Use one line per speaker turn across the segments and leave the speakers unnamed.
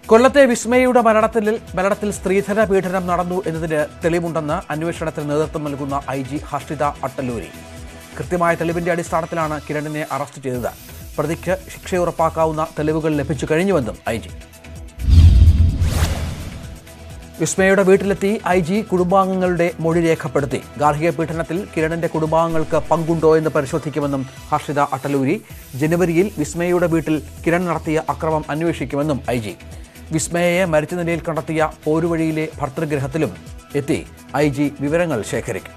കൊല്ലത്തെ വിസ്മയയുടെ മരണത്തിൽ മരണത്തിൽ സ്ത്രീധന പീഡനം നടന്നു എന്നതിന് തെളിവുണ്ടെന്ന് അന്വേഷണത്തിന് നേതൃത്വം നൽകുന്ന ഐ ജി ഹർഷിത അട്ടല്ലൂരി കൃത്യമായ തെളിവിന്റെ അടിസ്ഥാനത്തിലാണ് കിരണിനെ അറസ്റ്റ് ചെയ്തത് പ്രതിക്ക് ശിക്ഷ ഉറപ്പാക്കാവുന്ന തെളിവുകൾ ലഭിച്ചു കഴിഞ്ഞുവെന്നും ഐ ജി വിസ്മയുടെ വീട്ടിലെത്തി ഐ ജി കുടുംബാംഗങ്ങളുടെ മൊഴി രേഖപ്പെടുത്തി ഗാർഹിക പീഡനത്തിൽ കിരണിന്റെ കുടുംബാംഗങ്ങൾക്ക് പങ്കുണ്ടോ എന്ന് പരിശോധിക്കുമെന്നും ഹർഷിത അട്ടലൂരി ജനുവരിയിൽ വിസ്മയയുടെ വീട്ടിൽ കിരൺ നടത്തിയ അക്രമം അന്വേഷിക്കുമെന്നും ഐ ജി വിസ്മയയെ മരിച്ച നിലയിൽ കണ്ടെത്തിയ പോരുവഴിയിലെ ഭർതൃഗൃഹത്തിലും എത്തി ഐ ജി വിവരങ്ങൾ ശേഖരിക്കും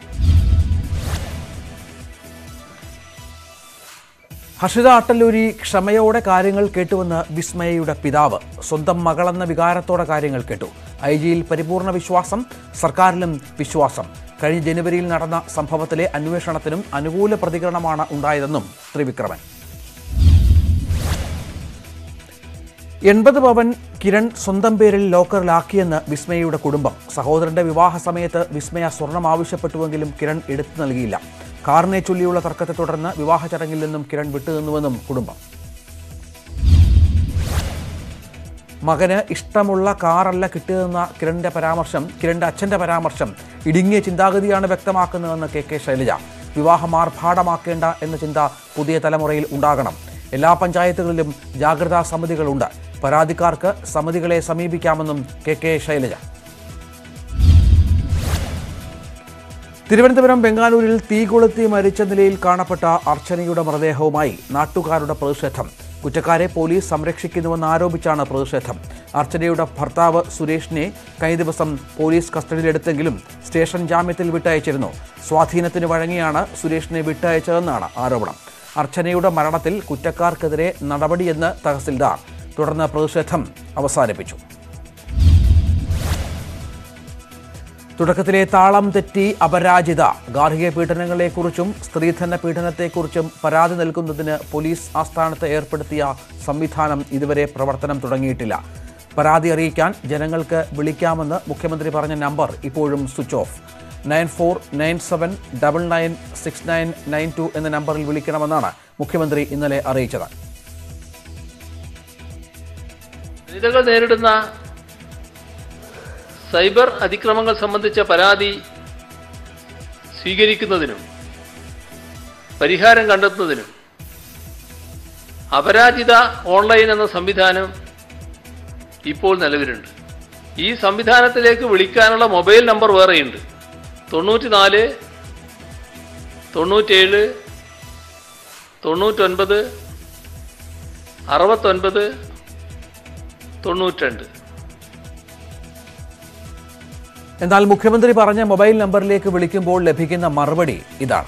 ഹർഷിത അട്ടല്ലൂരി ക്ഷമയോടെ കാര്യങ്ങൾ കേട്ടുവെന്ന് വിസ്മയയുടെ പിതാവ് സ്വന്തം മകളെന്ന വികാരത്തോടെ കാര്യങ്ങൾ കേട്ടു ഐ ജിയിൽ പരിപൂർണ വിശ്വാസം സർക്കാരിലും വിശ്വാസം കഴിഞ്ഞ ജനുവരിയിൽ നടന്ന സംഭവത്തിലെ അന്വേഷണത്തിനും അനുകൂല പ്രതികരണമാണ് ഉണ്ടായതെന്നും ത്രിവിക്രമൻ എൺപത് പവൻ കിരൺ സ്വന്തം പേരിൽ ലോക്കറിലാക്കിയെന്ന് വിസ്മയയുടെ കുടുംബം സഹോദരന്റെ വിവാഹ സമയത്ത് വിസ്മയ സ്വർണം ആവശ്യപ്പെട്ടുവെങ്കിലും കിരൺ എടുത്തു നൽകിയില്ല കാറിനെ ചൊല്ലിയുള്ള തർക്കത്തെ തുടർന്ന് വിവാഹ ചടങ്ങിൽ നിന്നും കിരൺ വിട്ടുനിന്നുവെന്നും കുടുംബം മകന് ഇഷ്ടമുള്ള കാറല്ല കിട്ടിയതെന്ന കിരണിന്റെ പരാമർശം കിരണിന്റെ അച്ഛന്റെ പരാമർശം ഇടുങ്ങിയ ചിന്താഗതിയാണ് വ്യക്തമാക്കുന്നതെന്ന് കെ കെ ശൈലജ വിവാഹം ആർഭാടമാക്കേണ്ട എന്ന ചിന്ത പുതിയ തലമുറയിൽ ഉണ്ടാകണം എല്ലാ പഞ്ചായത്തുകളിലും ജാഗ്രതാ സമിതികളുണ്ട് പരാതിക്കാർക്ക് സമിതികളെ സമീപിക്കാമെന്നും കെ കെ ശൈലജ തിരുവനന്തപുരം ബംഗാളൂരിൽ തീ കൊളുത്തി മരിച്ച നിലയിൽ കാണപ്പെട്ട അർച്ചനയുടെ മൃതദേഹവുമായി നാട്ടുകാരുടെ പ്രതിഷേധം കുറ്റക്കാരെ പോലീസ് സംരക്ഷിക്കുന്നുവെന്ന് ആരോപിച്ചാണ് പ്രതിഷേധം അർച്ചനയുടെ ഭർത്താവ് സുരേഷിനെ കഴിഞ്ഞ ദിവസം പോലീസ് കസ്റ്റഡിയിലെടുത്തെങ്കിലും സ്റ്റേഷൻ ജാമ്യത്തിൽ വിട്ടയച്ചിരുന്നു സ്വാധീനത്തിന് വഴങ്ങിയാണ് സുരേഷിനെ വിട്ടയച്ചതെന്നാണ് ആരോപണം അർച്ചനയുടെ മരണത്തിൽ കുറ്റക്കാർക്കെതിരെ നടപടിയെന്ന് തഹസിൽദാർ തുടർന്ന് പ്രതിഷേധം അവസാനിപ്പിച്ചു തുടക്കത്തിലെ താളം തെറ്റി അപരാജിത ഗാർഹിക പീഡനങ്ങളെക്കുറിച്ചും സ്ത്രീധന പീഡനത്തെക്കുറിച്ചും പരാതി നൽകുന്നതിന് പോലീസ് ആസ്ഥാനത്ത് ഏർപ്പെടുത്തിയ സംവിധാനം ഇതുവരെ പ്രവർത്തനം തുടങ്ങിയിട്ടില്ല പരാതി അറിയിക്കാൻ ജനങ്ങൾക്ക് വിളിക്കാമെന്ന് മുഖ്യമന്ത്രി പറഞ്ഞ നമ്പർ ഇപ്പോഴും switch off nine four nine seven double nine six nine nine two എന്ന നമ്പറിൽ വിളിക്കണമെന്നാണ് മുഖ്യമന്ത്രി ഇന്നലെ അറിയിച്ചത്
വനിതകൾ നേരിടുന്ന സൈബർ അതിക്രമങ്ങൾ സംബന്ധിച്ച പരാതി സ്വീകരിക്കുന്നതിനും പരിഹാരം കണ്ടെത്തുന്നതിനും അപരാജിത ഓൺലൈൻ എന്ന സംവിധാനം ഇപ്പോൾ നിലവിലുണ്ട് ഈ സംവിധാനത്തിലേക്ക് വിളിക്കാനുള്ള മൊബൈൽ നമ്പർ വേറെയുണ്ട് തൊണ്ണൂറ്റിനാല് തൊണ്ണൂറ്റേഴ് തൊണ്ണൂറ്റൊൻപത് അറുപത്തൊൻപത് തൊണ്ണൂറ്റിരണ്ട്
എന്നാൽ മുഖ്യമന്ത്രി പറഞ്ഞ മൊബൈൽ നമ്പറിലേക്ക് വിളിക്കുമ്പോൾ ലഭിക്കുന്ന മറുപടി ഇതാണ്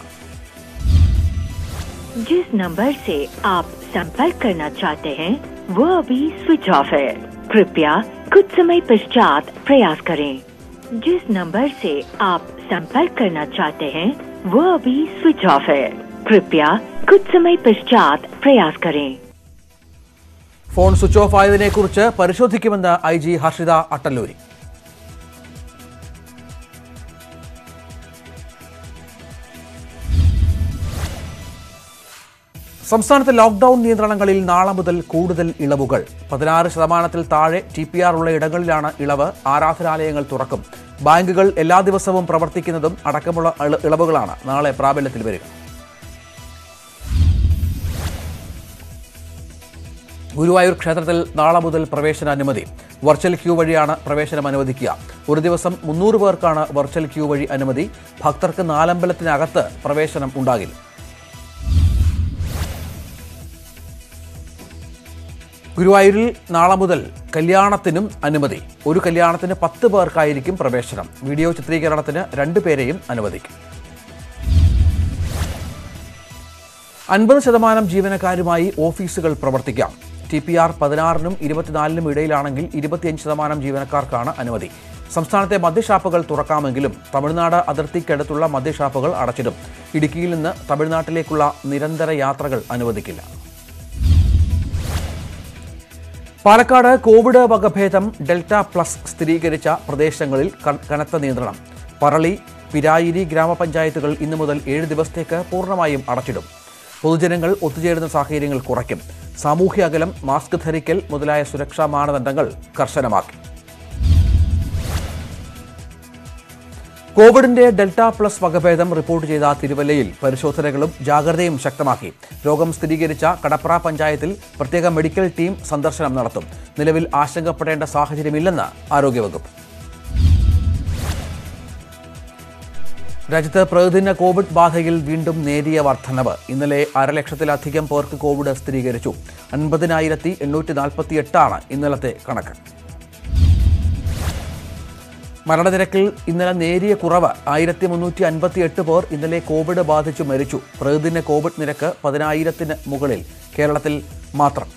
जिस नंबर से आप संपर्क करना चाहते हैं वो अभी स्विच ऑफ है कृपया कुछ समय पश्चात प्रयास करें जिस नंबर से आप संपर्क करना चाहते हैं वो अभी स्विच ऑफ है कृपया कुछ समय पश्चात प्रयास करें
ഫോൺ സ്വിച്ച് ഓഫ് ആയതിനെക്കുറിച്ച് പരിശോധിക്കുമെന്ന് ഐ ജി ഹർഷിത അട്ടല്ലൂരി സംസ്ഥാനത്ത് ലോക്ഡൌൺ നിയന്ത്രണങ്ങളിൽ നാളെ മുതൽ കൂടുതൽ ഇളവുകൾ പതിനാറ് ശതമാനത്തിൽ താഴെ ടി പി ആർ ഉള്ള ഇടങ്ങളിലാണ് ഇളവ് ആരാധനാലയങ്ങൾ തുറക്കും ബാങ്കുകൾ എല്ലാ ദിവസവും പ്രവർത്തിക്കുന്നതും അടക്കമുള്ള ഇള- ഇളവുകളാണ് നാളെ പ്രാബല്യത്തിൽ വരിക ഗുരുവായൂർ ക്ഷേത്രത്തിൽ നാളെ മുതൽ പ്രവേശന അനുമതി വെർച്വൽ ക്യൂ വഴിയാണ് പ്രവേശനം അനുവദിക്കുക ഒരു ദിവസം മുന്നൂറ് പേർക്കാണ് വെർച്വൽ ക്യൂ വഴി അനുമതി ഭക്തർക്ക് നാലമ്പലത്തിനകത്ത് പ്രവേശനം ഉണ്ടാകില്ല ഗുരുവായൂരിൽ നാളെ മുതൽ കല്യാണത്തിനും അനുമതി ഒരു കല്യാണത്തിന് പത്ത് പേർക്കായിരിക്കും പ്രവേശനം വീഡിയോ ചിത്രീകരണത്തിന് രണ്ടു പേരെയും അനുവദിക്കും അൻപത് ശതമാനം ജീവനക്കാരുമായി ഓഫീസുകൾ പ്രവർത്തിക്കാം ടി പി ആർ പതിനാറിനും ഇരുപത്തിനാലിനും ഇടയിലാണെങ്കിൽ ഇരുപത്തിയഞ്ച് ശതമാനം ജീവനക്കാർക്കാണ് അനുമതി സംസ്ഥാനത്തെ മദ്യഷാപ്പുകൾ തുറക്കാമെങ്കിലും തമിഴ്നാട് അതിർത്തിക്കടുത്തുള്ള മദ്യഷാപ്പുകൾ അടച്ചിടും ഇടുക്കിയിൽ നിന്ന് തമിഴ്നാട്ടിലേക്കുള്ള നിരന്തര യാത്രകൾ അനുവദിക്കില്ല പാലക്കാട് കോവിഡ് വകഭേദം ഡെൽറ്റ പ്ലസ് സ്ഥിരീകരിച്ച പ്രദേശങ്ങളിൽ ക- കനത്ത നിയന്ത്രണം പറളി പിരായിരി ഗ്രാമപഞ്ചായത്തുകൾ ഇന്നു മുതൽ ഏഴ് ദിവസത്തേക്ക് പൂർണ്ണമായും അടച്ചിടും പൊതുജനങ്ങൾ ഒത്തുചേരുന്ന സാഹചര്യങ്ങൾ കുറയ്ക്കും സാമൂഹ്യ അകലം മാസ്ക് ധരിക്കൽ മുതലായ സുരക്ഷാ മാനദണ്ഡങ്ങൾ കർശനമാക്കി കോവിഡിന്റെ ഡെൽറ്റ പ്ലസ് വകഭേദം റിപ്പോർട്ട് ചെയ്ത തിരുവല്ലയിൽ പരിശോധനകളും ജാഗ്രതയും ശക്തമാക്കി രോഗം സ്ഥിരീകരിച്ച കടപ്ര പഞ്ചായത്തിൽ പ്രത്യേക മെഡിക്കൽ ടീം സന്ദർശനം നടത്തും നിലവിൽ ആശങ്കപ്പെടേണ്ട സാഹചര്യമില്ലെന്ന് ആരോഗ്യവകുപ്പ് രാജ്യത്ത് പ്രതിദിന കോവിഡ് ബാധയിൽ വീണ്ടും നേരിയ വർധനവ് ഇന്നലെ അരലക്ഷത്തിലധികം പേർക്ക് കോവിഡ് സ്ഥിരീകരിച്ചു അൻപതിനായിരത്തി എണ്ണൂറ്റി നാൽപ്പത്തി എട്ടാണ് ഇന്നലത്തെ കണക്ക് മരണനിരക്കിൽ ഇന്നലെ നേരിയ കുറവ് ആയിരത്തി മുന്നൂറ്റി അൻപത്തി എട്ട് പേർ ഇന്നലെ കോവിഡ് ബാധിച്ചു മരിച്ചു പ്രതിദിന കോവിഡ് നിരക്ക് പതിനായിരത്തിന് മുകളിൽ കേരളത്തിൽ മാത്രം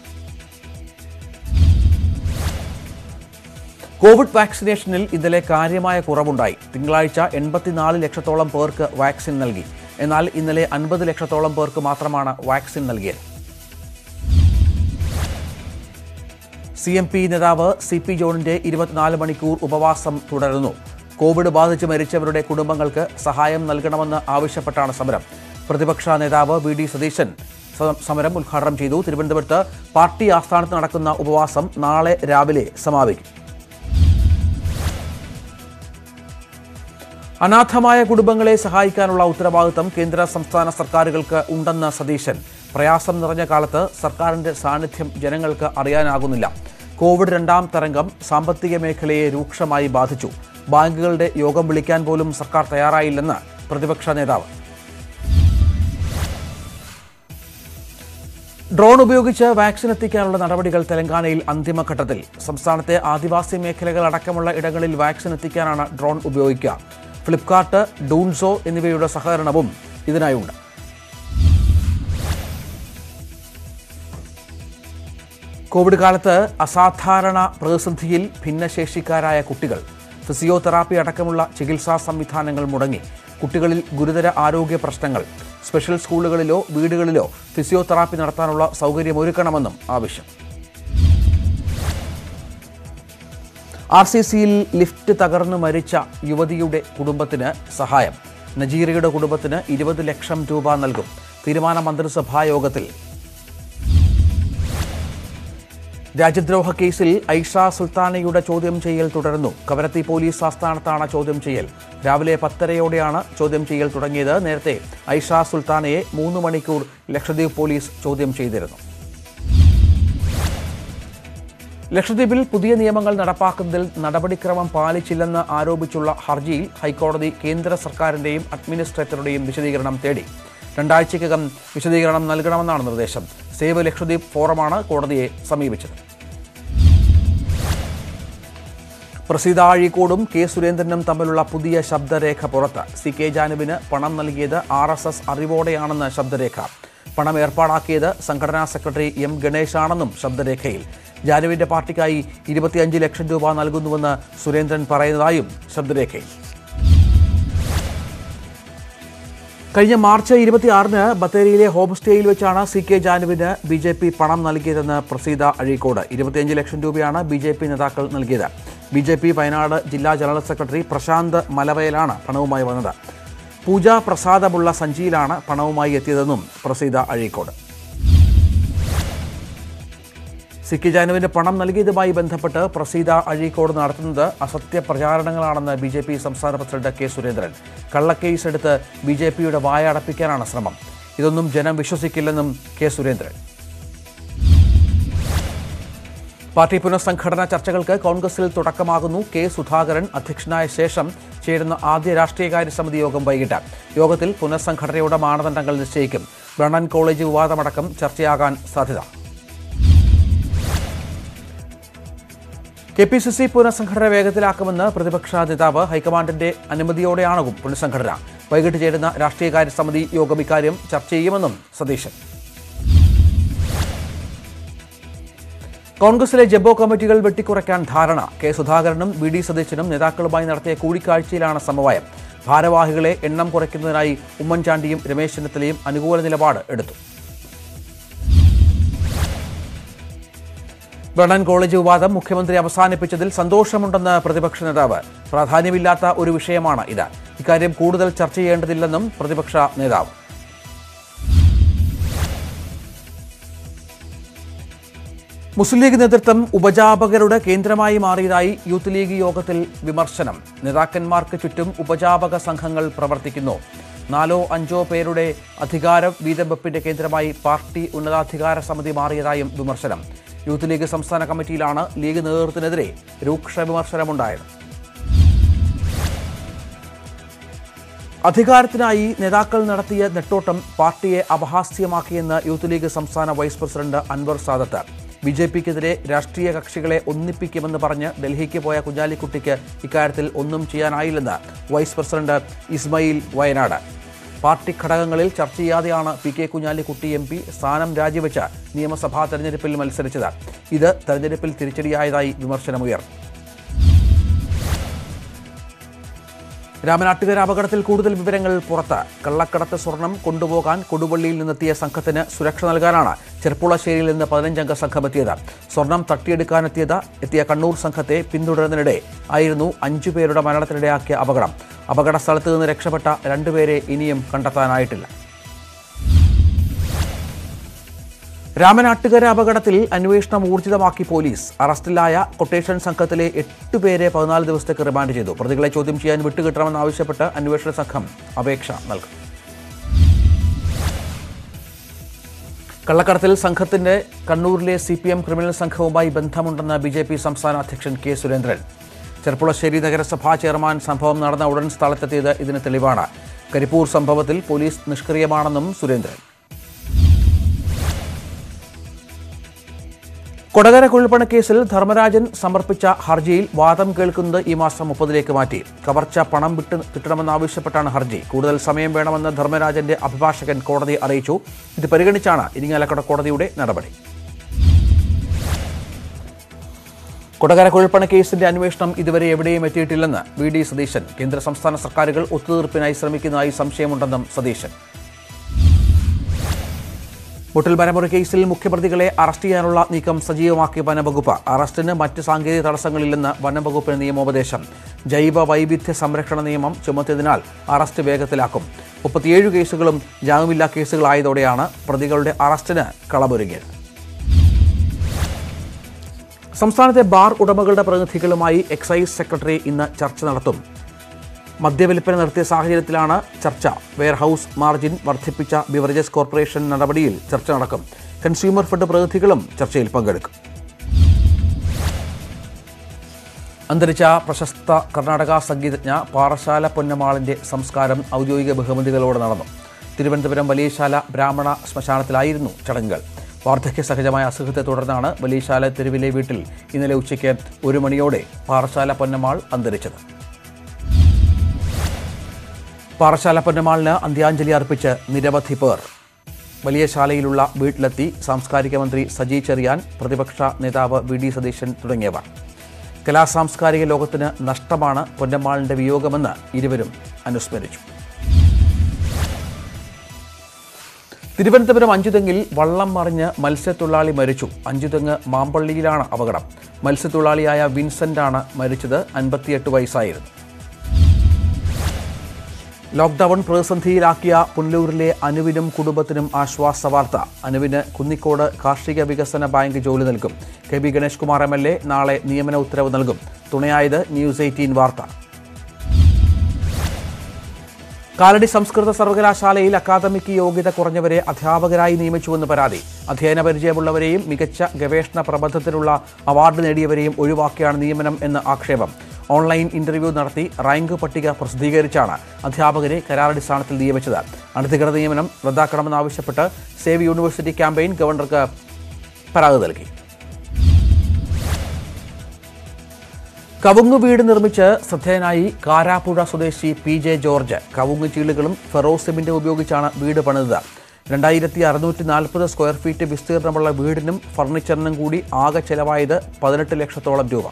കോവിഡ് വാക്സിനേഷനിൽ ഇന്നലെ കാര്യമായ കുറവുണ്ടായി തിങ്കളാഴ്ച എൺപത്തിനാല് ലക്ഷത്തോളം പേർക്ക് വാക്സിൻ നൽകി എന്നാൽ ഇന്നലെ അൻപത് ലക്ഷത്തോളം പേർക്ക് മാത്രമാണ് വാക്സിൻ നൽകിയത് സി എം പി നേതാവ് സി പി ജോണിന്റെ ഇരുപത്തിനാല് മണിക്കൂർ ഉപവാസം തുടരുന്നു കോവിഡ് ബാധിച്ച് മരിച്ചവരുടെ കുടുംബങ്ങൾക്ക് സഹായം നൽകണമെന്ന് ആവശ്യപ്പെട്ടാണ് സമരം പ്രതിപക്ഷ നേതാവ് വി ഡി സതീശൻ സ- സമരം ഉദ്ഘാടനം ചെയ്തു തിരുവനന്തപുരത്ത് പാർട്ടി ആസ്ഥാനത്ത് നടക്കുന്ന ഉപവാസം നാളെ രാവിലെ സമാപിക്കും അനാഥമായ കുടുംബങ്ങളെ സഹായിക്കാനുള്ള ഉത്തരവാദിത്തം കേന്ദ്ര സംസ്ഥാന സർക്കാരുകൾക്ക് ഉണ്ടെന്ന് സതീശൻ പ്രയാസം നിറഞ്ഞ കാലത്ത് സർക്കാരിന്റെ സാന്നിധ്യം ജനങ്ങൾക്ക് അറിയാനാകുന്നില്ല കോവിഡ് രണ്ടാം തരംഗം സാമ്പത്തിക മേഖലയെ രൂക്ഷമായി ബാധിച്ചു ബാങ്കുകളുടെ യോഗം വിളിക്കാൻ പോലും സർക്കാർ തയ്യാറായില്ലെന്ന് പ്രതിപക്ഷ നേതാവ് ഡ്രോൺ ഉപയോഗിച്ച് വാക്സിൻ എത്തിക്കാനുള്ള നടപടികൾ തെലങ്കാനയിൽ അന്തിമഘട്ടത്തിൽ സംസ്ഥാനത്തെ ആദിവാസി മേഖലകൾ അടക്കമുള്ള ഇടങ്ങളിൽ വാക്സിൻ എത്തിക്കാനാണ് ഡ്രോൺ ഉപയോഗിക്കുക ഫ്ലിപ്കാർട്ട് ഡൂൺസോ എന്നിവയുടെ സഹകരണവും ഇതിനായുണ്ട് കോവിഡ് കാലത്ത് അസാധാരണ പ്രതിസന്ധിയിൽ ഭിന്നശേഷിക്കാരായ കുട്ടികൾ ഫിസിയോതെറാപ്പി അടക്കമുള്ള ചികിത്സാ സംവിധാനങ്ങൾ മുടങ്ങി കുട്ടികളിൽ ഗുരുതര ആരോഗ്യ പ്രശ്നങ്ങൾ സ്പെഷ്യൽ സ്കൂളുകളിലോ വീടുകളിലോ ഫിസിയോതെറാപ്പി നടത്താനുള്ള സൗകര്യമൊരുക്കണമെന്നും ആവശ്യം ആർ സി സിയിൽ ലിഫ്റ്റ് തകർന്നു മരിച്ച യുവതിയുടെ കുടുംബത്തിന് സഹായം നജീറയുടെ കുടുംബത്തിന് ഇരുപത് ലക്ഷം രൂപ നൽകും തീരുമാന മന്ത്രിസഭാ യോഗത്തിൽ രാജ്യദ്രോഹ കേസിൽ ഐഷ സുൽത്താനയുടെ ചോദ്യം ചെയ്യൽ തുടരുന്നു കവരത്തി പോലീസ് ആസ്ഥാനത്താണ് ചോദ്യം ചെയ്യൽ രാവിലെ പത്തരയോടെയാണ് ചോദ്യം ചെയ്യൽ തുടങ്ങിയത് നേരത്തെ ഐഷ സുൽത്താനയെ മൂന്ന് മണിക്കൂർ ലക്ഷദ്വീപ് പോലീസ് ചോദ്യം ചെയ്തിരുന്നു ലക്ഷദ്വീപിൽ പുതിയ നിയമങ്ങൾ നടപ്പാക്കുന്നതിൽ നടപടിക്രമം പാലിച്ചില്ലെന്ന് ആരോപിച്ചുള്ള ഹർജിയിൽ ഹൈക്കോടതി കേന്ദ്ര സർക്കാരിന്റെയും അഡ്മിനിസ്ട്രേറ്ററുടെയും വിശദീകരണം തേടി രണ്ടാഴ്ചയ്ക്കകം വിശദീകരണം നൽകണമെന്നാണ് നിർദ്ദേശം സേവ് ലക്ഷദ്വീപ് ഫോറമാണ് കോടതിയെ സമീപിച്ചത് പ്രസീത അഴീക്കോടും കെ സുരേന്ദ്രനും തമ്മിലുള്ള പുതിയ ശബ്ദരേഖ പുറത്ത് സി കെ ജാനുവിന് പണം നൽകിയത് ആർ എസ് എസ് അറിവോടെയാണെന്ന് ശബ്ദരേഖ പണം ഏർപ്പാടാക്കിയത് സംഘടനാ സെക്രട്ടറി എം ഗണേശാണെന്നും ശബ്ദരേഖയിൽ ജാനുവിന്റെ പാർട്ടിക്കായി ഇരുപത്തിയഞ്ച് ലക്ഷം രൂപ നൽകുന്നുവെന്ന് സുരേന്ദ്രൻ പറയുന്നതായും ശബ്ദരേഖയിൽ കഴിഞ്ഞ മാർച്ച് ഇരുപത്തിയാറിന് ബത്തേരിയിലെ ഹോം സ്റ്റേയിൽ വെച്ചാണ് സി കെ ജാനുവിന് ബി ജെ പി പണം നൽകിയതെന്ന് പ്രസീത അഴീക്കോട് ഇരുപത്തിയഞ്ച് ലക്ഷം രൂപയാണ് ബി ജെ പി നേതാക്കൾ നൽകിയത് ബി ജെ പി വയനാട് ജില്ലാ ജനറൽ സെക്രട്ടറി പ്രശാന്ത് മലവയലാണ് പണവുമായി വന്നത് പൂജാ പ്രസാദമുള്ള സഞ്ചിയിലാണ് പണവുമായി എത്തിയതെന്നും പ്രസീത അഴീക്കോട് സിക്കി ജാനുവിന് പണം നൽകിയതുമായി ബന്ധപ്പെട്ട് പ്രസീത അഴീക്കോട് നടത്തുന്നത് അസത്യ പ്രചാരണങ്ങളാണെന്ന് ബി ജെ പി സംസ്ഥാന പ്രസിഡന്റ് കെ സുരേന്ദ്രൻ കള്ളക്കേസ് എടുത്ത് ബി ജെ പിയുടെ വായ അടപ്പിക്കാനാണ് ശ്രമം ഇതൊന്നും ജനം വിശ്വസിക്കില്ലെന്നും കെ സുരേന്ദ്രൻ പാർട്ടി പുനഃസംഘടനാ ചർച്ചകൾക്ക് കോൺഗ്രസിൽ തുടക്കമാകുന്നു കെ സുധാകരൻ അധ്യക്ഷനായ ശേഷം ചേരുന്ന ആദ്യ രാഷ്ട്രീയകാര്യ സമിതി യോഗം വൈകിട്ട് യോഗത്തിൽ പുനഃസംഘടനയുടെ മാനദണ്ഡങ്ങൾ നിശ്ചയിക്കും ബ്രണ്ണൻ കോളേജ് വിവാദമടക്കം ചർച്ചയാകാൻ സാധ്യത കെ പി സി സി പുനഃസംഘടന വേഗത്തിലാക്കുമെന്ന് പ്രതിപക്ഷ നേതാവ് ഹൈക്കമാൻഡിന്റെ അനുമതിയോടെയാണും പുനഃസംഘടന വൈകിട്ട് ചേരുന്ന രാഷ്ട്രീയകാര്യ സമിതി യോഗം ഇക്കാര്യം ചർച്ച ചെയ്യുമെന്നും സതീശൻ കോൺഗ്രസിലെ ജബോ കമ്മിറ്റികൾ വെട്ടിക്കുറയ്ക്കാൻ ധാരണ കെ സുധാകരനും വി ഡി സതീശനും നേതാക്കളുമായി നടത്തിയ കൂടിക്കാഴ്ചയിലാണ് സമവായം ഭാരവാഹികളെ എണ്ണം കുറയ്ക്കുന്നതിനായി ഉമ്മൻചാണ്ടിയും രമേശ് ചെന്നിത്തലയും അനുകൂല നിലപാട് എടുത്തു ബ്രണ്ണൻ കോളേജ് വിവാദം മുഖ്യമന്ത്രി അവസാനിപ്പിച്ചതിൽ സന്തോഷമുണ്ടെന്ന് പ്രതിപക്ഷ നേതാവ് പ്രാധാന്യമില്ലാത്ത ഒരു വിഷയമാണ് ഇത് ഇക്കാര്യം കൂടുതൽ ചർച്ച ചെയ്യേണ്ടതില്ലെന്നും പ്രതിപക്ഷ നേതാവ് മുസ്ലിം ലീഗ് നേതൃത്വം ഉപജാപകരുടെ കേന്ദ്രമായി മാറിയതായി യൂത്ത് ലീഗ് യോഗത്തിൽ വിമർശനം നേതാക്കന്മാർക്ക് ചുറ്റും ഉപജാപക സംഘങ്ങൾ പ്രവർത്തിക്കുന്നു നാലോ അഞ്ചോ പേരുടെ അധികാര വീതവെപ്പിന്റെ കേന്ദ്രമായി പാർട്ടി ഉന്നതാധികാര സമിതി മാറിയതായും വിമർശനം യൂത്ത് ലീഗ് സംസ്ഥാന കമ്മിറ്റിയിലാണ് ലീഗ് നേതൃത്വത്തിനെതിരെ രൂക്ഷ വിമർശനമുണ്ടായത് അധികാരത്തിനായി നേതാക്കൾ നടത്തിയ നെട്ടോട്ടം പാർട്ടിയെ അപഹാസ്യമാക്കിയെന്ന് യൂത്ത് ലീഗ് സംസ്ഥാന vice president Anwar Sadath B J പിക്കെതിരെ രാഷ്ട്രീയ കക്ഷികളെ ഒന്നിപ്പിക്കുമെന്ന് പറഞ്ഞ് ഡൽഹിക്ക് പോയ കുഞ്ഞാലിക്കുട്ടിക്ക് ഇക്കാര്യത്തിൽ ഒന്നും ചെയ്യാനായില്ലെന്ന് vice president Ismail Wayanad party ഘടകങ്ങളിൽ ചർച്ച ചെയ്യാതെയാണ് P K Kunhalikutty M P സ്ഥാനം രാജിവെച്ച് നിയമസഭാ തെരഞ്ഞെടുപ്പിൽ മത്സരിച്ചത് ഇത് തെരഞ്ഞെടുപ്പിൽ തിരിച്ചടിയായതായി വിമർശനമുയർന്നു രാമനാട്ടുകര അപകടത്തിൽ കൂടുതൽ വിവരങ്ങൾ പുറത്ത് കള്ളക്കടത്ത് സ്വർണം കൊണ്ടുപോകാൻ കൊടുവള്ളിയിൽ നിന്നെത്തിയ സംഘത്തിന് സുരക്ഷ നൽകാനാണ് ചെർപ്പുളശ്ശേരിയിൽ നിന്ന് പതിനഞ്ചംഗ സംഘം എത്തിയത് സ്വർണം തട്ടിയെടുക്കാനെത്തിയത് എത്തിയ കണ്ണൂർ സംഘത്തെ പിന്തുടരുന്നതിനിടെ ആയിരുന്നു അഞ്ചു പേരുടെ മരണത്തിനിടയാക്കിയ അപകടം അപകട സ്ഥലത്ത് നിന്ന് രക്ഷപ്പെട്ട രണ്ടുപേരെ ഇനിയും കണ്ടെത്താനായിട്ടില്ല രാമനാട്ടുകര അപകടത്തിൽ അന്വേഷണം ഊർജിതമാക്കി പോലീസ് അറസ്റ്റിലായ കൊട്ടേഷൻ സംഘത്തിലെ എട്ട് പേരെ പതിനാല് ദിവസത്തേക്ക് റിമാൻഡ് ചെയ്തു പ്രതികളെ ചോദ്യം ചെയ്യാൻ വിട്ടുകിട്ടണമെന്നാവശ്യപ്പെട്ട് അന്വേഷണ സംഘം അപേക്ഷ നൽകും കള്ളക്കടത്തിൽ സംഘത്തിന്റെ കണ്ണൂരിലെ സി പി എം ക്രിമിനൽ സംഘവുമായി ബന്ധമുണ്ടെന്ന് ബി ജെ പി സംസ്ഥാന അധ്യക്ഷൻ കെ സുരേന്ദ്രൻ ചെർപ്പുളശ്ശേരി നഗരസഭാ ചെയർമാൻ സംഭവം നടന്ന ഉടൻ സ്ഥലത്തെത്തിയത് ഇതിന് തെളിവാണ് കരിപ്പൂർ സംഭവത്തിൽ പോലീസ് നിഷ്ക്രിയമാണെന്നും സുരേന്ദ്രൻ കൊടകര കുഴൽപ്പണക്കേസിൽ ധർമ്മരാജൻ സമർപ്പിച്ച ഹർജിയിൽ വാദം കേൾക്കുന്നത് ഈ മാസം മുപ്പതിലേക്ക് മാറ്റി കവർച്ച പണം വിട്ട് കിട്ടണമെന്നാവശ്യപ്പെട്ടാണ് ഹർജി കൂടുതൽ സമയം വേണമെന്ന് ധർമ്മരാജന്റെ അഭിഭാഷകൻ കോടതിയെ അറിയിച്ചു ഇത് പരിഗണിച്ചാണ് ഇരിങ്ങാലക്കുട കോടതിയുടെ നടപടി കൊടകര കുഴൽപ്പണക്കേസിന്റെ അന്വേഷണം ഇതുവരെ എവിടെയും എത്തിയിട്ടില്ലെന്ന് വി ഡി സതീശൻ കേന്ദ്ര സംസ്ഥാന സർക്കാരുകൾ ഒത്തുതീർപ്പിനായി ശ്രമിക്കുന്നതായി സംശയമുണ്ടെന്നും സതീശൻ മുട്ടൽ വനമുറ കേസിൽ മുഖ്യപ്രതികളെ അറസ്റ്റ് ചെയ്യാനുള്ള നീക്കം സജീവമാക്കിയ വനംവകുപ്പ് അറസ്റ്റിന് മറ്റ് സാങ്കേതിക തടസ്സങ്ങളില്ലെന്ന് വനംവകുപ്പിന് നിയമോപദേശം ജൈവ വൈവിധ്യ സംരക്ഷണ നിയമം ചുമത്തിയതിനാൽ അറസ്റ്റ് വേഗത്തിലാക്കും മുപ്പത്തിയേഴ് കേസുകളും ജാമ്യമില്ലാ കേസുകളായതോടെയാണ് പ്രതികളുടെ അറസ്റ്റിന് കളമൊരുങ്ങിയത് സംസ്ഥാനത്തെ ബാർ ഉടമകളുടെ പ്രതിനിധികളുമായി എക്സൈസ് സെക്രട്ടറി ഇന്ന് ചർച്ച നടത്തും മദ്യവിൽപ്പന നിർത്തിയ സാഹചര്യത്തിലാണ് ചർച്ച വെയർഹൌസ് മാർജിൻ വർദ്ധിപ്പിച്ച ബിവറേജസ് കോർപ്പറേഷൻ നടപടിയിൽ ചർച്ച നടക്കും കൺസ്യൂമർ ഫെഡ് പ്രതിനിധികളും ചർച്ചയിൽ പങ്കെടുക്കും അന്തരിച്ച പ്രശസ്ത കർണാടക സംഗീതജ്ഞ പാറശാല പൊന്നമാളിന്റെ സംസ്കാരം ഔദ്യോഗിക ബഹുമതികളോടെ നടന്നു തിരുവനന്തപുരം വലിയശാല ബ്രാഹ്മണ ശ്മശാനത്തിലായിരുന്നു ചടങ്ങുകൾ വാർദ്ധക്യ സഹജമായ അസുഖത്തെ തുടർന്നാണ് വലിയശാല തെരുവിലെ വീട്ടിൽ ഇന്നലെ ഉച്ചയ്ക്ക് ഒരു മണിയോടെ പാറശാല പൊന്നമാൾ അന്തരിച്ചത് പാറശാല പൊന്നമാളിന് അന്ത്യാഞ്ജലി അർപ്പിച്ച് നിരവധി പേർ വലിയ ശാലയിലുള്ള വീട്ടിലെത്തി സാംസ്കാരിക മന്ത്രി സജി ചെറിയാൻ പ്രതിപക്ഷ നേതാവ് വി ഡി സതീശൻ തുടങ്ങിയവർ കലാസാംസ്കാരിക ലോകത്തിന് നഷ്ടമാണ് പൊന്നമ്മാളിന്റെ വിയോഗമെന്ന് ഇരുവരും അനുസ്മരിച്ചു തിരുവനന്തപുരം അഞ്ചുതെങ്ങിൽ വള്ളം മറിഞ്ഞ് മത്സ്യത്തൊഴിലാളി മരിച്ചു അഞ്ചുതെങ്ങ് മാമ്പള്ളിയിലാണ് അപകടം മത്സ്യത്തൊഴിലാളിയായ വിൻസെന്റാണ് മരിച്ചത് അൻപത്തിയെട്ട് വയസ്സായിരുന്നു ലോക്ക്ഡൌൺ പ്രതിസന്ധിയിലാക്കിയ പുനലൂരിലെ അനുവിനും കുടുംബത്തിനും ആശ്വാസ വാർത്ത അനുവിന് കുന്നിക്കോട് കാർഷിക വികസന ബാങ്ക് ജോലി നൽകും K B Ganesh Kumar M L A നാളെ നിയമന ഉത്തരവ് നൽകും തുണയായത് ന്യൂസ് എയ്റ്റീൻ വാർത്ത കാലടി സംസ്കൃത സർവകലാശാലയിൽ അക്കാദമിക് യോഗ്യത കുറഞ്ഞവരെ അധ്യാപകരായി നിയമിച്ചുവെന്ന് പരാതി അധ്യയന പരിചയമുള്ളവരെയും മികച്ച ഗവേഷണ പ്രബന്ധത്തിനുള്ള അവാർഡ് നേടിയവരെയും ഒഴിവാക്കിയാണ് നിയമനം എന്ന് ആക്ഷേപം ഓൺലൈൻ ഇന്റർവ്യൂ നടത്തി റാങ്ക് പട്ടിക പ്രസിദ്ധീകരിച്ചാണ് അധ്യാപകരെ കരാറടിസ്ഥാനത്തിൽ നിയമിച്ചത് അനധികൃത നിയമനം റദ്ദാക്കണമെന്നാവശ്യപ്പെട്ട് സേവ് യൂണിവേഴ്സിറ്റി ക്യാമ്പയിൻ ഗവർണർക്ക് പരാതി നൽകി കവുങ്ങ് വീട് നിർമ്മിച്ച് ശ്രദ്ധേയനായി കാരാപ്പുഴ സ്വദേശി പി ജെ ജോർജ് കവുങ്ങ് ചീളുകളും ഫെറോസിമിന്റ് ഉപയോഗിച്ചാണ് വീട് പണിതത് രണ്ടായിരത്തി അറുന്നൂറ്റി നാൽപ്പത് സ്ക്വയർ ഫീറ്റ് വിസ്തീർണമുള്ള വീടിനും ഫർണിച്ചറിനും കൂടി ആകെ ചെലവായത് പതിനെട്ട് ലക്ഷത്തോളം രൂപ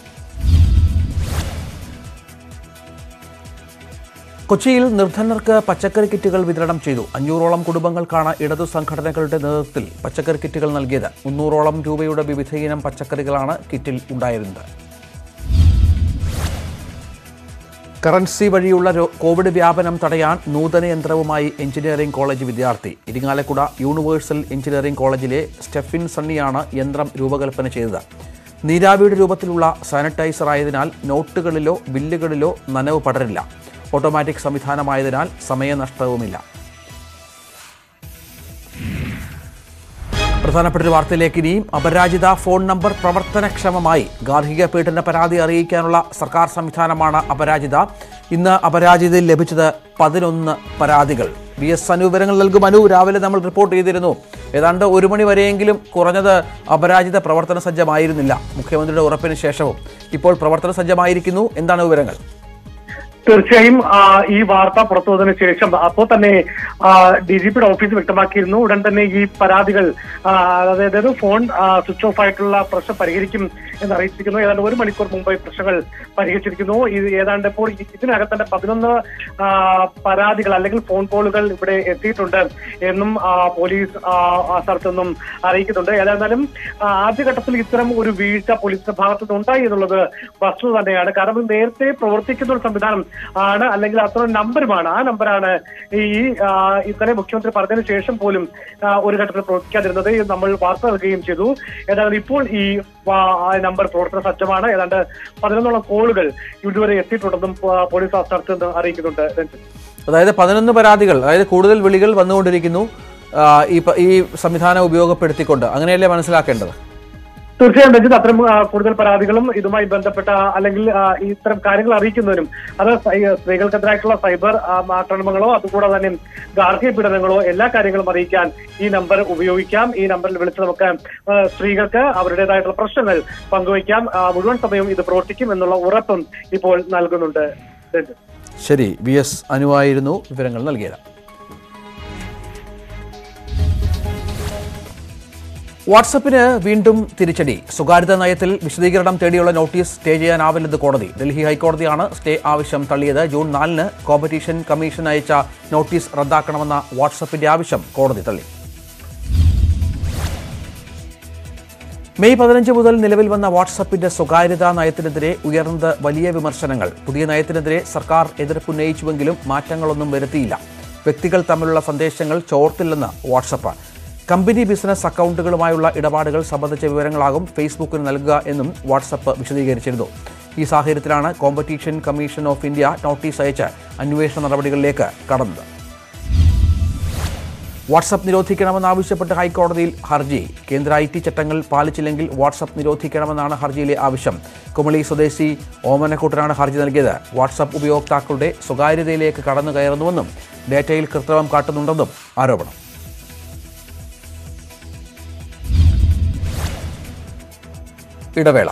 കൊച്ചിയിൽ നിർധനർക്ക് പച്ചക്കറി കിറ്റുകൾ വിതരണം ചെയ്തു അഞ്ഞൂറോളം കുടുംബങ്ങൾക്കാണ് ഇടതു സംഘടനകളുടെ നേതൃത്വത്തിൽ പച്ചക്കറി കിറ്റുകൾ നൽകിയത് മുന്നൂറോളം രൂപയുടെ വിവിധയിനം പച്ചക്കറികളാണ് കിറ്റിൽ ഉണ്ടായിരുന്നത് കറൻസി വഴിയുള്ള രോ- കോവിഡ് വ്യാപനം തടയാൻ നൂതന യന്ത്രവുമായി എഞ്ചിനീയറിംഗ് കോളേജ് വിദ്യാർത്ഥി ഇരിങ്ങാലക്കുട യൂണിവേഴ്സൽ എഞ്ചിനീയറിംഗ് കോളേജിലെ സ്റ്റെഫിൻ സണ്ണിയാണ് യന്ത്രം രൂപകൽപ്പന ചെയ്തത് നീരാവിയുടെ രൂപത്തിലുള്ള സാനിറ്റൈസർ ആയതിനാൽ നോട്ടുകളിലോ ബില്ലുകളിലോ നനവ് പടരില്ല ഓട്ടോമാറ്റിക് സംവിധാനമായതിനാൽ സമയനഷ്ടവുമില്ല പ്രധാനപ്പെട്ട ഒരു വാർത്തയിലേക്ക് ഇനിയും അപരാജിത ഫോൺ നമ്പർ പ്രവർത്തനക്ഷമമായി ഗാർഹിക പീഡന പരാതി അറിയിക്കാനുള്ള സർക്കാർ സംവിധാനമാണ് അപരാജിത ഇന്ന് അപരാജിതയിൽ ലഭിച്ചത് പതിനൊന്ന് പരാതികൾ വി എസ് അനു വിവരങ്ങൾ നൽകും അനു രാവിലെ നമ്മൾ റിപ്പോർട്ട് ചെയ്തിരുന്നു ഏതാണ്ട് ഒരു മണി വരെയെങ്കിലും കുറഞ്ഞത് അപരാജിത പ്രവർത്തന സജ്ജമായിരുന്നില്ല മുഖ്യമന്ത്രിയുടെ ഉറപ്പിന് ശേഷവും ഇപ്പോൾ പ്രവർത്തന സജ്ജമായിരിക്കുന്നു എന്താണ് വിവരങ്ങൾ
തീർച്ചയായും ആ, ഈ വാർത്ത പുറത്തു വന്നതിന് ശേഷം അപ്പോൾ തന്നെ ഡി ജി പിയുടെ ഓഫീസ് വ്യക്തമാക്കിയിരുന്നു ഉടൻ തന്നെ ഈ പരാതികൾ ആ, അതായത് ഫോൺ ആ, സ്വിച്ച് ഓഫ് ആയിട്ടുള്ള പ്രശ്നം പരിഹരിക്കും എന്ന് അറിയിച്ചിരിക്കുന്നു ഏതാണ്ട് ഒരു മണിക്കൂർ മുമ്പ് ഈ പ്രശ്നങ്ങൾ പരിഹരിച്ചിരിക്കുന്നു ഇത് ഏതാണ്ട് ഇപ്പോൾ ഇ- ഇതിനകത്ത് തന്നെ പതിനൊന്ന് ആ, പരാതികൾ അല്ലെങ്കിൽ ഫോൺ കോളുകൾ ഇവിടെ എത്തിയിട്ടുണ്ട് എന്നും ആ, പോലീസ് ആ, ആ സ്ഥലത്തു നിന്നും അറിയിക്കുന്നുണ്ട് ഏതായിരുന്നാലും ആ, ആദ്യഘട്ടത്തിൽ ഇത്തരം ഒരു വീഴ്ച പോലീസിന്റെ ഭാഗത്തു നിന്ന് ഉണ്ടായി എന്നുള്ളത് വസ്തുത തന്നെയാണ് കാരണം ഇത് നേരത്തെ പ്രവർത്തിക്കുന്ന ഒരു സംവിധാനം ആണ് അല്ലെങ്കിൽ അത്ര നമ്പറുമാണ് ആ നമ്പറാണ് ഈ ആ, ഇന്നലെ മുഖ്യമന്ത്രി പറഞ്ഞതിന് ശേഷം പോലും ആ, ഒരു ഘട്ടത്തിൽ പ്രവർത്തിക്കാതിരുന്നത് ഇത് നമ്മൾ വാർത്ത നൽകുകയും ചെയ്തു ഏതാണ്ട് ഇപ്പോൾ ഈ ആ, ആ നമ്പർ പ്രവർത്തന സജ്ജമാണ് ഏതാണ്ട് പതിനൊന്നോളം കോളുകൾ ഇതുവരെ എത്തിയിട്ടുണ്ടെന്നും ആ, പോലീസ് ആസ്ഥാനത്ത് നിന്ന് അറിയിക്കുന്നുണ്ട് രഞ്ജിത്ത്
അതായത് പതിനൊന്ന് പരാതികൾ അതായത് കൂടുതൽ വിളികൾ വന്നുകൊണ്ടിരിക്കുന്നു ആ, ഈ പ- ഈ സംവിധാനം ഉപയോഗപ്പെടുത്തിക്കൊണ്ട് അങ്ങനെയല്ലേ മനസ്സിലാക്കേണ്ടത്
തീർച്ചയായും രഞ്ജിത്ത് അത്തരം ആ, കൂടുതൽ പരാതികളും ഇതുമായി ബന്ധപ്പെട്ട അല്ലെങ്കിൽ ആ, ഇത്തരം കാര്യങ്ങൾ അറിയിക്കുന്നതിനും അത് സൈ- സ്ത്രീകൾക്കെതിരായിട്ടുള്ള സൈബർ ആ, ആക്രമണങ്ങളോ അതുകൂടാതെ തന്നെ ഗാർഹിക പീഡനങ്ങളോ എല്ലാ കാര്യങ്ങളും അറിയിക്കാൻ ഈ നമ്പർ ഉപയോഗിക്കാം ഈ നമ്പറിൽ വിളിച്ച് നമുക്ക് ആ, സ്ത്രീകൾക്ക് അവരുടേതായിട്ടുള്ള പ്രശ്നങ്ങൾ പങ്കുവയ്ക്കാം ആ, മുഴുവൻ സമയവും ഇത് പ്രവർത്തിക്കും എന്നുള്ള ഉറപ്പും ഇപ്പോൾ നൽകുന്നുണ്ട് രഞ്ജിത്ത്
ശരി വി എസ് അനുവായിരുന്നു വിവരങ്ങൾ നൽകിയത് വാട്സപ്പിന് വീണ്ടും തിരിച്ചടി സ്വകാര്യത നയത്തിൽ വിശദീകരണം തേടിയുള്ള നോട്ടീസ് സ്റ്റേ ചെയ്യാനാവില്ലെന്ന് കോടതി ഡൽഹി ഹൈക്കോടതിയാണ് സ്റ്റേ ആവശ്യം തള്ളിയത് ജൂൺ നാലിന് കോമ്പറ്റീഷൻ കമ്മീഷൻ അയച്ച നോട്ടീസ് റദ്ദാക്കണമെന്ന വാട്സപ്പിന്റെ ആവശ്യം കോടതി തള്ളി മെയ് പതിനഞ്ച് മുതൽ നിലവിൽ വന്ന വാട്സപ്പിന്റെ സ്വകാര്യതാ നയത്തിനെതിരെ ഉയർന്നത് വലിയ വിമർശനങ്ങൾ പുതിയ നയത്തിനെതിരെ സർക്കാർ എതിർപ്പുന്നയിച്ചുവെങ്കിലും മാറ്റങ്ങളൊന്നും വരുത്തിയില്ല വ്യക്തികൾ തമ്മിലുള്ള സന്ദേശങ്ങൾ ചോർത്തില്ലെന്ന് വാട്സപ്പ് കമ്പനി ബിസിനസ് അക്കൗണ്ടുകളുമായുള്ള ഇടപാടുകൾ സംബന്ധിച്ച വിവരങ്ങളാകും ഫേസ്ബുക്കിന് നൽകുക എന്നും വാട്സപ്പ് വിശദീകരിച്ചിരുന്നു ഈ സാഹചര്യത്തിലാണ് competition commission of India notice അയച്ച് അന്വേഷണ നടപടികളിലേക്ക് കടന്നത് വാട്സപ്പ് നിരോധിക്കണമെന്നാവശ്യപ്പെട്ട് ഹൈക്കോടതിയിൽ ഹർജി കേന്ദ്ര ഐ ടി ചട്ടങ്ങൾ പാലിച്ചില്ലെങ്കിൽ വാട്സപ്പ് നിരോധിക്കണമെന്നാണ് ഹർജിയിലെ ആവശ്യം കുമളി സ്വദേശി ഓമനക്കുട്ടനാണ് ഹർജി നൽകിയത് വാട്സപ്പ് ഉപയോക്താക്കളുടെ സ്വകാര്യതയിലേക്ക് കടന്നു കയറുന്നുവെന്നും ഡേറ്റയിൽ കൃത്രിമം കാട്ടുന്നുണ്ടെന്നും ആരോപണം ഇടവേള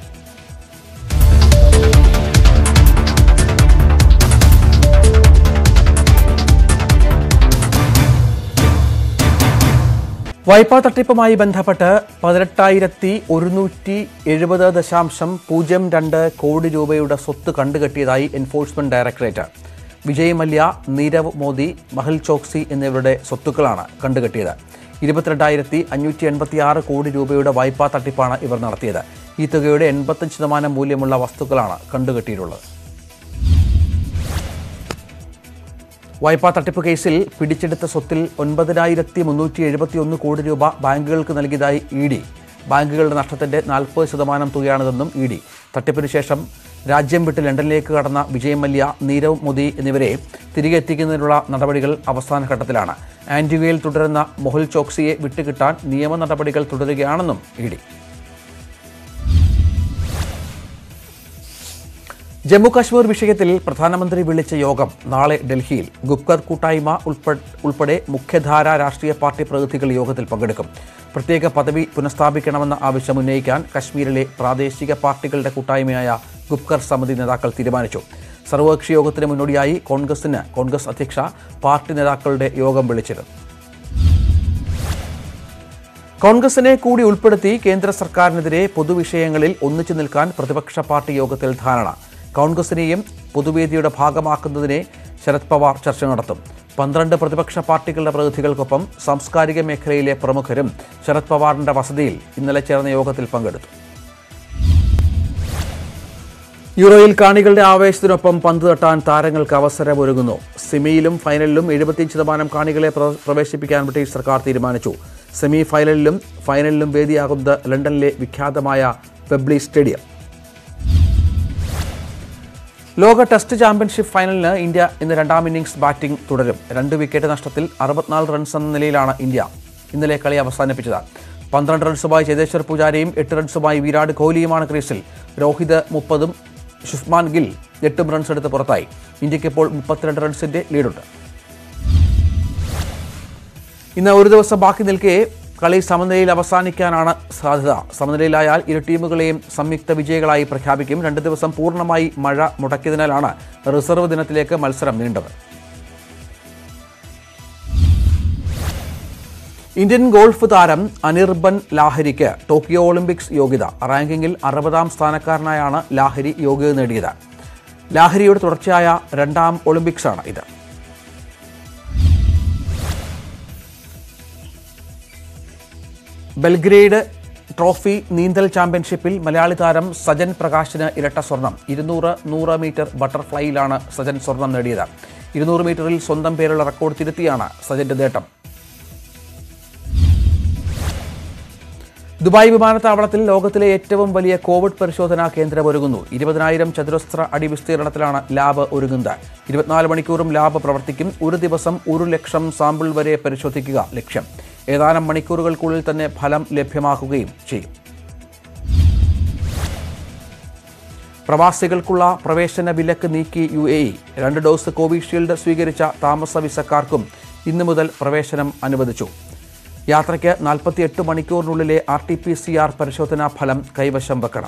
വായ്പാ തട്ടിപ്പുമായി ബന്ധപ്പെട്ട് പതിനെട്ടായിരത്തി ഒരുന്നൂറ്റി എഴുപത് ദശാംശം പൂജ്യം രണ്ട് കോടി രൂപയുടെ സ്വത്ത് കണ്ടുകെട്ടിയതായി എൻഫോഴ്സ്മെന്റ് ഡയറക്ടറേറ്റ് വിജയ് മല്യ നീരവ് മോദി മഹൽ ചോക്സി എന്നിവരുടെ സ്വത്തുക്കളാണ് കണ്ടുകെട്ടിയത് ഇരുപത്തിരണ്ടായിരത്തി അഞ്ഞൂറ്റി എൺപത്തി ആറ് കോടി രൂപയുടെ വായ്പാ തട്ടിപ്പാണ് ഇവർ നടത്തിയത് ഈ തുകയുടെ എൺപത്തഞ്ച് ശതമാനം മൂല്യമുള്ള വസ്തുക്കളാണ് കണ്ടുകെട്ടിയിട്ടുള്ളത് വായ്പാ തട്ടിപ്പ് കേസിൽ പിടിച്ചെടുത്ത സ്വത്തിൽ ഒൻപതിനായിരത്തി മുന്നൂറ്റി എഴുപത്തിയൊന്ന് കോടി രൂപ ബാങ്കുകൾക്ക് നൽകിയതായി ഇ ഡി ബാങ്കുകളുടെ നഷ്ടത്തിന്റെ നാൽപ്പത് ശതമാനം തുകയാണിതെന്നും ഇ ഡി തട്ടിപ്പിന് ശേഷം രാജ്യം വിട്ട് ലണ്ടനിലേക്ക് കടന്ന വിജയ് മല്യ നീരവ് മോദി എന്നിവരെ തിരികെ എത്തിക്കുന്നതിനുള്ള നടപടികൾ അവസാന ഘട്ടത്തിലാണ് ആന്റിഗുവയിൽ തുടരുന്ന മൊഹുൽ ചോക്സിയെ വിട്ടുകിട്ടാൻ നിയമ നടപടികൾ തുടരുകയാണെന്നും ഇ ഡി ജമ്മു കാശ്മീർ വിഷയത്തിൽ പ്രധാനമന്ത്രി വിളിച്ച യോഗം നാളെ ഡൽഹിയിൽ ഗുപ്കർ കൂട്ടായ്മ ഉൾപ്പെ- ഉൾപ്പെടെ മുഖ്യധാര രാഷ്ട്രീയ പാർട്ടി പ്രതിനിധികൾ യോഗത്തിൽ പങ്കെടുക്കും പ്രത്യേക പദവി പുനഃസ്ഥാപിക്കണമെന്ന ആവശ്യം ഉന്നയിക്കാൻ കശ്മീരിലെ പ്രാദേശിക പാർട്ടികളുടെ കൂട്ടായ്മയായ ഗുപ്കർ സമിതി നേതാക്കൾ തീരുമാനിച്ചു സർവകക്ഷി യോഗത്തിന് മുന്നോടിയായി കോൺഗ്രസിന് കോൺഗ്രസ് അധ്യക്ഷ പാർട്ടി നേതാക്കളുടെ യോഗം വിളിച്ചിരുന്നു കോൺഗ്രസിനെ കൂടി ഉൾപ്പെടുത്തി കേന്ദ്ര സർക്കാരിനെതിരെ പൊതുവിഷയങ്ങളിൽ ഒന്നിച്ചു നിൽക്കാൻ പ്രതിപക്ഷ പാർട്ടി യോഗത്തിൽ ധാരണ കോൺഗ്രസിനെയും പൊതുവേദിയുടെ ഭാഗമാക്കുന്നതിനെ ശരത് പവാർ ചർച്ച നടത്തും പന്ത്രണ്ട് പ്രതിപക്ഷ പാർട്ടികളുടെ പ്രതിനിധികൾക്കൊപ്പം സാംസ്കാരിക മേഖലയിലെ പ്രമുഖരും ശരത് പവാറിന്റെ വസതിയിൽ ഇന്നലെ ചേർന്ന യോഗത്തിൽ പങ്കെടുത്തു യൂറോയിൽ കാണികളുടെ ആവേശത്തിനൊപ്പം പന്ത് തട്ടാൻ താരങ്ങൾക്ക് അവസരമൊരുങ്ങുന്നു സെമിയിലും ഫൈനലിലും എഴുപത്തിയഞ്ച് ശതമാനം കാണികളെ പ്ര- പ്രവേശിപ്പിക്കാൻ ബ്രിട്ടീഷ് സർക്കാർ തീരുമാനിച്ചു സെമി ഫൈനലിലും ഫൈനലിലും വേദിയാകുന്നത് ലണ്ടനിലെ വിഖ്യാതമായ വെബ്ലി സ്റ്റേഡിയം ലോക ടെസ്റ്റ് ചാമ്പ്യൻഷിപ്പ് ഫൈനലിന് ഇന്ത്യ ഇന്ന് രണ്ടാം ഇന്നിംഗ്സ് ബാറ്റിംഗ് തുടരും രണ്ട് വിക്കറ്റ് നഷ്ടത്തിൽ അറുപത്തിനാല് റൺസ് എന്ന നിലയിലാണ് ഇന്ത്യ ഇന്നലെ കളി അവസാനിപ്പിച്ചത് പന്ത്രണ്ട് റൺസുമായി ചേതേശ്വർ പൂജാരയും എട്ട് റൺസുമായി വിരാട് കോഹ്ലിയുമാണ് ക്രീസിൽ രോഹിത് മുപ്പതും ശുഷ്മാൻ ഗിൽ എട്ടും റൺസ് എടുത്ത് പുറത്തായി ഇന്ത്യക്ക് ഇപ്പോൾ മുപ്പത്തിരണ്ട് റൺസിന്റെ ലീഡുണ്ട് ഇന്ന് ഒരു ദിവസം ബാക്കി നിൽക്കെ കളി സമനിലയിൽ അവസാനിക്കാനാണ് സാധ്യത സമനിലയിലായാൽ ഇരു ടീമുകളെയും സംയുക്ത വിജയികളായി പ്രഖ്യാപിക്കും രണ്ട് ദിവസം പൂർണ്ണമായി മഴ മുടക്കിയതിനാലാണ് റിസർവ് ദിനത്തിലേക്ക് മത്സരം നീണ്ടത് ഇന്ത്യൻ ഗോൾഫ് താരം അനിർബൻ ലാഹരിക്ക് ടോക്കിയോ ഒളിമ്പിക്സ് യോഗ്യത റാങ്കിങ്ങിൽ അറുപതാം സ്ഥാനക്കാരനായാണ് ലാഹരി യോഗ്യത നേടിയത് ലാഹരിയുടെ തുടർച്ചയായ രണ്ടാം ഒളിമ്പിക്സാണ് ഇത് ബെൽഗ്രേഡ് ട്രോഫി നീന്തൽ ചാമ്പ്യൻഷിപ്പിൽ മലയാളി താരം സജൻ പ്രകാശിന് ഇരട്ട സ്വർണം ഇരുന്നൂറ് നൂറ് മീറ്റർ ബട്ടർഫ്ലൈയിലാണ് സജൻ സ്വർണം നേടിയത് ഇരുന്നൂറ് മീറ്ററിൽ സ്വന്തം പേരുള്ള റെക്കോർഡ് തിരുത്തിയാണ് സജന്റെ നേട്ടം ദുബായ് വിമാനത്താവളത്തിൽ ലോകത്തിലെ ഏറ്റവും വലിയ കോവിഡ് പരിശോധനാ കേന്ദ്രം ഒരുങ്ങുന്നു ഇരുപതിനായിരം ചതുരശ്ര അടി വിസ്തീർണത്തിലാണ് ലാബ് ഒരുങ്ങുന്നത് ഇരുപത്തിനാല് മണിക്കൂറും ലാബ് പ്രവർത്തിക്കും ഒരു ദിവസം ഒരു ലക്ഷം സാമ്പിൾ വരെ പരിശോധിക്കുക ലക്ഷ്യം ഏതാനും മണിക്കൂറുകൾക്കുള്ളിൽ തന്നെ ഫലം ലഭ്യമാക്കുകയും ചെയ്യും പ്രവാസികൾക്കുള്ള പ്രവേശന വിലക്ക് നീക്കി യു എ ഇ രണ്ട് ഡോസ് കോവിഷീൽഡ് സ്വീകരിച്ച താമസ വിസക്കാർക്കും ഇന്നു മുതൽ പ്രവേശനം അനുവദിച്ചു യാത്രയ്ക്ക് നാൽപ്പത്തിയെട്ട് മണിക്കൂറിനുള്ളിലെ R T P C R പരിശോധനാ ഫലം കൈവശം വെക്കണം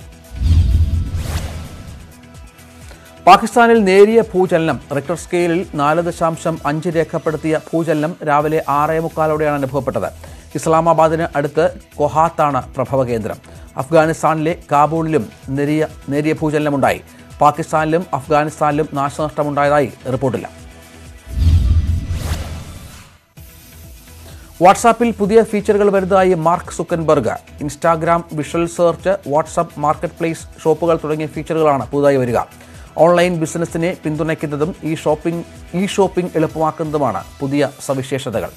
പാകിസ്ഥാനിൽ നേരിയ ഭൂചലനം റിക്ടർ സ്കെയിലിൽ നാല് ദശാംശം അഞ്ച് രേഖപ്പെടുത്തിയ ഭൂചലനം രാവിലെ ആറേ മുക്കാലോടെയാണ് അനുഭവപ്പെട്ടത് ഇസ്ലാമാബാദിന് അടുത്ത് കൊഹാത്താണ് പ്രഭവ കേന്ദ്രം അഫ്ഗാനിസ്ഥാനിലെ കാബൂളിലും നേരിയ നേരിയ ഭൂചലനമുണ്ടായി പാകിസ്ഥാനിലും അഫ്ഗാനിസ്ഥാനിലും നാശനഷ്ടമുണ്ടായതായി റിപ്പോർട്ടില്ല വാട്സാപ്പിൽ പുതിയ ഫീച്ചറുകൾ വരുന്നതായി Mark Zuckerberg Instagram visual search WhatsApp market place ഷോപ്പുകൾ തുടങ്ങിയ ഫീച്ചറുകളാണ് പുതുതായി വരിക ഓൺലൈൻ ബിസിനസ്സിനെ പിന്തുണയ്ക്കുന്നതും ഈ ഷോപ്പിംഗ് ഈ ഷോപ്പിംഗ് എളുപ്പമാക്കുന്നതുമാണ് പുതിയ സവിശേഷതകൾ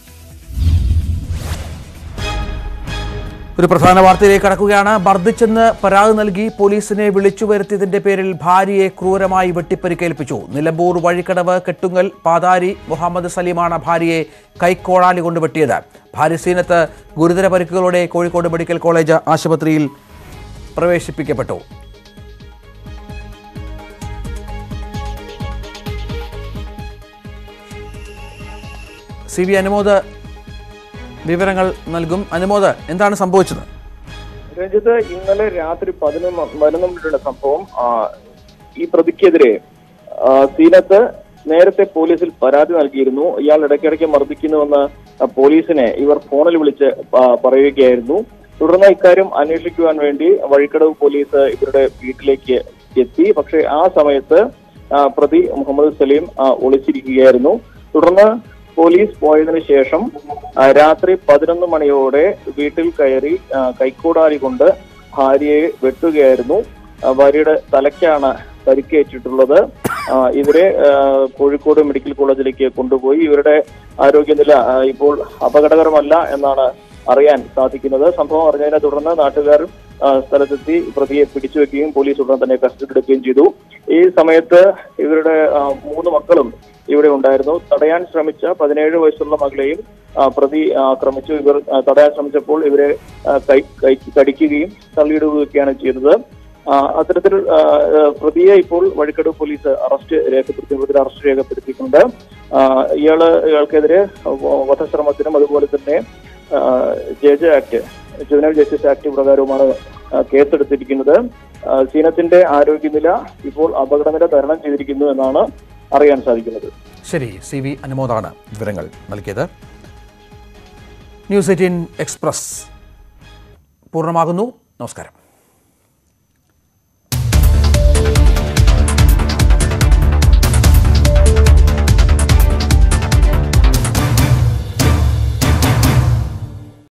ഒരു പ്രധാന വാർത്തയിലേക്ക് കടക്കുകയാണ് മർദ്ദിച്ചെന്ന് പരാതി നൽകി പോലീസിനെ വിളിച്ചു വരുത്തിയതിന്റെ പേരിൽ ഭാര്യയെ ക്രൂരമായി വെട്ടിപ്പരിക്കേൽപ്പിച്ചു നിലമ്പൂർ വഴിക്കടവ് കെട്ടുങ്ങൽ പാതാരി മുഹമ്മദ് സലീമാണ് ഭാര്യയെ കൈക്കോടാലി കൊണ്ട് വെട്ടിയത് ഭാര്യ സീനത്ത് ഗുരുതര പരിക്കുകളോടെ കോഴിക്കോട് മെഡിക്കൽ കോളേജ് ആശുപത്രിയിൽ പ്രവേശിപ്പിക്കപ്പെട്ടു സി വി അനുമോദ് വിവരങ്ങൾ നൽകും അനുമോദ് എന്താണ് സംഭവിച്ചത്
രഞ്ജിത്ത് ഇന്നലെ രാത്രി പതിനൊന്ന് പതിനൊന്ന് മിനിറ്റുള്ള സംഭവം ആ, ഈ പ്രതിക്കെതിരെ ആ, സീനത്ത് നേരത്തെ പോലീസിൽ പരാതി നൽകിയിരുന്നു ഇയാൾ ഇടയ്ക്കിടയ്ക്ക് മർദ്ദിക്കുന്നുവെന്ന് ആ, പോലീസിനെ ഇവർ ഫോണിൽ വിളിച്ച് പ- പറയുകയായിരുന്നു തുടർന്ന് ഇക്കാര്യം അന്വേഷിക്കുവാൻ വേണ്ടി വഴിക്കടവ് പോലീസ് ഇവരുടെ വീട്ടിലേക്ക് എത്തി പക്ഷേ ആ സമയത്ത് ആ, പ്രതി മുഹമ്മദ് സലീം ആ, ഒളിച്ചിരിക്കുകയായിരുന്നു തുടർന്ന് പോലീസ് പോയതിനു ശേഷം ആ, രാത്രി പതിനൊന്ന് മണിയോടെ വീട്ടിൽ കയറി ആ, കൈക്കോടാലി കൊണ്ട് ഭാര്യയെ വെട്ടുകയായിരുന്നു ആ, ഭാര്യയുടെ തലയ്ക്കാണ് പരിക്കേറ്റിട്ടുള്ളത് ആ, ഇവരെ ആ, കോഴിക്കോട് മെഡിക്കൽ കോളേജിലേക്ക് കൊണ്ടുപോയി ഇവരുടെ ആരോഗ്യനില ആ, ഇപ്പോൾ അപകടകരമല്ല എന്നാണ് അറിയാൻ സാധിക്കുന്നത് സംഭവം അറിഞ്ഞതിനെ തുടർന്ന് നാട്ടുകാർ ആ, സ്ഥലത്തെത്തി പ്രതിയെ പിടിച്ചു വെക്കുകയും പോലീസ് ഉടൻ തന്നെ കസ്റ്റഡി എടുക്കുകയും ചെയ്തു ഈ സമയത്ത് ഇവരുടെ ആ, മൂന്ന് മക്കളും ഇവിടെ ഉണ്ടായിരുന്നു തടയാൻ ശ്രമിച്ച പതിനേഴ് വയസ്സുള്ള മകളെയും ആ, പ്രതി ആക്രമിച്ചു ഇവർ ആ, തടയാൻ ശ്രമിച്ചപ്പോൾ ഇവരെ ആ, കൈ കൈ കടിക്കുകയും തള്ളിയിടുകയൊക്കെയാണ് ചെയ്തത് ആ, അത്തരത്തിൽ ആ, ആ, പ്രതിയെ ഇപ്പോൾ വഴിക്കടവ് പോലീസ് അറസ്റ്റ് രേഖപ്പെടുത്തി പ്രതിയെ അറസ്റ്റ് രേഖപ്പെടുത്തിയിട്ടുണ്ട് ആ, ഇയാള് ഇയാൾക്കെതിരെ വധശ്രമത്തിനും അതുപോലെ തന്നെ J J act juvenile justice act പ്രകാരവുമാണ് ആ, കേസെടുത്തിരിക്കുന്നത് ആ, സീനത്തിന്റെ ആരോഗ്യനില ഇപ്പോൾ അപകടനില തരണം ചെയ്തിരിക്കുന്നു എന്നാണ് അറിയാൻ സാധിക്കുന്നത്
ശരി സി വി അനുമോദാണ് വിവരങ്ങൾ നൽകിയത് ന്യൂസ് എയ്റ്റീൻ എക്സ്പ്രസ് പൂർണ്ണമാകുന്നു നമസ്കാരം